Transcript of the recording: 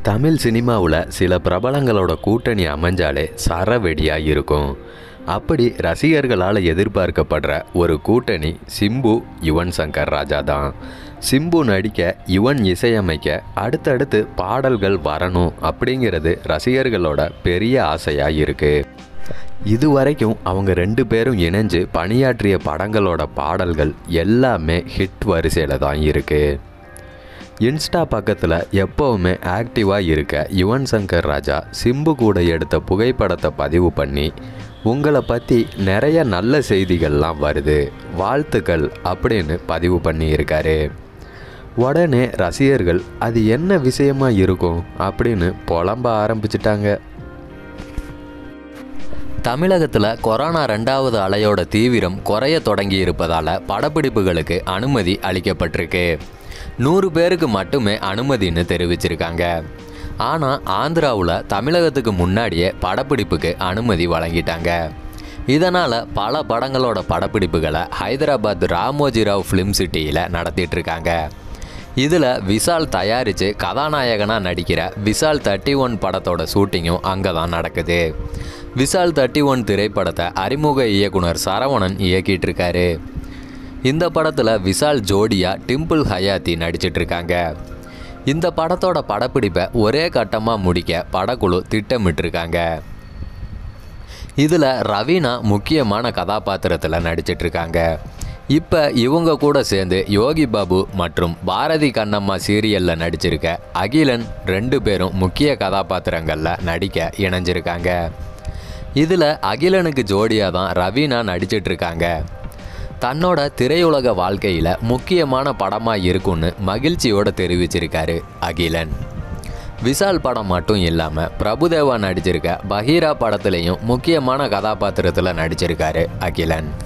தமிழ் சினிமாவில் சில பிரபலங்களோட கூட்டணி அமைஞ்சாலே சரவெடியாக இருக்கும் அப்படி ரசிகர்களால் எதிர்பார்க்கப்படுற ஒரு கூட்டணி சிம்பு யுவன் சங்கர் ராஜா தான் சிம்பு நடிக்க யுவன் இசையமைக்க அடுத்தடுத்து பாடல்கள் வரணும் அப்படிங்கிறது ரசிகர்களோட பெரிய ஆசையாக இருக்குது இதுவரைக்கும் அவங்க ரெண்டு பேரும் இணைஞ்சு பணியாற்றிய படங்களோட பாடல்கள் எல்லாமே ஹிட் வரிசையில் தான் இருக்குது இன்ஸ்டா பக்கத்தில் எப்போவுமே ஆக்டிவாக இருக்க யுவன் சங்கர் ராஜா சிம்பு கூட எடுத்த புகைப்படத்தை பதிவு பண்ணி உங்களை பற்றி நிறைய நல்ல செய்திகள்லாம் வருது வாழ்த்துக்கள் அப்படின்னு பதிவு பண்ணியிருக்காரு உடனே ரசிகர்கள் அது என்ன விஷயமா இருக்கும் அப்படின்னு புலம்ப ஆரம்பிச்சிட்டாங்க தமிழகத்தில் கொரோனா ரெண்டாவது அலையோட தீவிரம் குறைய தொடங்கி இருப்பதால் படப்பிடிப்புகளுக்கு அனுமதி அளிக்கப்பட்டிருக்கு நூறு பேருக்கு மட்டுமே அனுமதின்னு தெரிவிச்சிருக்காங்க ஆனால் ஆந்திராவில் தமிழகத்துக்கு முன்னாடியே படப்பிடிப்புக்கு அனுமதி வழங்கிட்டாங்க இதனால் பல படங்களோட படப்பிடிப்புகளை ஹைதராபாத் ராமோஜிராவ் ஃபிலிம் சிட்டியில் நடத்திட்டு இருக்காங்க இதில் விஷால் தயாரித்து கதாநாயகனாக நடிக்கிற விஷால் தேர்ட்டி ஒன் படத்தோட ஷூட்டிங்கும் அங்கே தான் நடக்குது விஷால் தேர்ட்டி ஒன் திரைப்படத்தை அறிமுக இயக்குனர் சரவணன் இயக்கிட்டு இருக்காரு இந்த படத்தில் விஷால் ஜோடியா டிம்பிள் ஹயாத்தி நடிச்சிட்டு இருக்காங்க இந்த படத்தோட படப்பிடிப்பை ஒரே கட்டமாக முடிக்க படக்குழு திட்டமிட்டிருக்காங்க இதில் ரவீனா முக்கியமான கதாபாத்திரத்தில் நடிச்சிட்டு இருக்காங்க இப்போ இவங்க கூட சேர்ந்து யோகி பாபு மற்றும் பாரதி கண்ணம்மா சீரியலில் நடிச்சிருக்க அகிலன் ரெண்டு பேரும் முக்கிய கதாபாத்திரங்களில் நடிக்க இணைஞ்சிருக்காங்க இதில் அகிலனுக்கு ஜோடியாக தான் ரவீனா நடிச்சிட்டு இருக்காங்க தன்னோட திரையுலக வாழ்க்கையில் முக்கியமான படமாக இருக்கும்னு மகிழ்ச்சியோடு தெரிவிச்சிருக்காரு அகிலன் விஷால் படம் மட்டும் இல்லாமல் பிரபுதேவா நடிச்சிருக்க பஹீரா படத்துலையும் முக்கியமான கதாபாத்திரத்தில் நடிச்சிருக்காரு அகிலன்